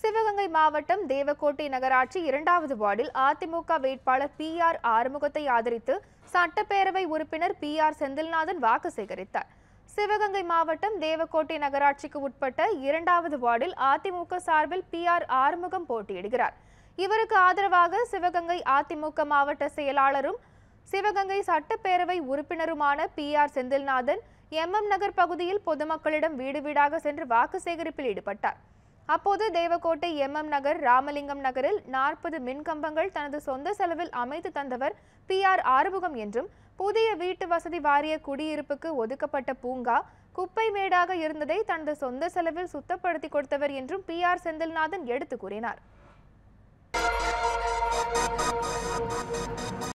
சிவகங்கை மாவட்டம் தேவக்கோட்டை நகராட்சி இரண்டாவது வார்டில் அதிமுக வேட்பாளர் பி ஆர் ஆறுமுகத்தை ஆதரித்து சட்டப்பேரவை உறுப்பினர் பி ஆர் செந்தில்நாதன் வாக்கு சேகரித்தார் சிவகங்கை மாவட்டம் தேவக்கோட்டை நகராட்சிக்கு உட்பட்ட இரண்டாவது வார்டில் அதிமுக சார்பில் பி ஆர் ஆறுமுகம் போட்டியிடுகிறார் இவருக்கு ஆதரவாக சிவகங்கை அதிமுக மாவட்ட செயலாளரும் சிவகங்கை சட்டப்பேரவை உறுப்பினருமான P R Senthilnathan MM Nagar பகுதியில் பொதுமக்களிடம் வீடு வீடாக சென்று வாக்கு சேகரிப்பில் ஈடுபட்டார் அப்போது தேவக்கோட்டை எம்எம் நகர் ராமலிங்கம் நகரில் நாற்பது மின்கம்பங்கள் தனது சொந்த செலவில் அமைத்து தந்தவர் பி ஆர் ஆறுமுகம் என்றும் புதிய வீட்டு வசதி வாரிய குடியிருப்புக்கு ஒதுக்கப்பட்ட பூங்கா குப்பை மேடாக இருந்ததை தனது சொந்த செலவில் சுத்தப்படுத்தி கொடுத்தவர் என்றும் பி ஆர் செந்தில்நாதன் எடுத்து கூறினார்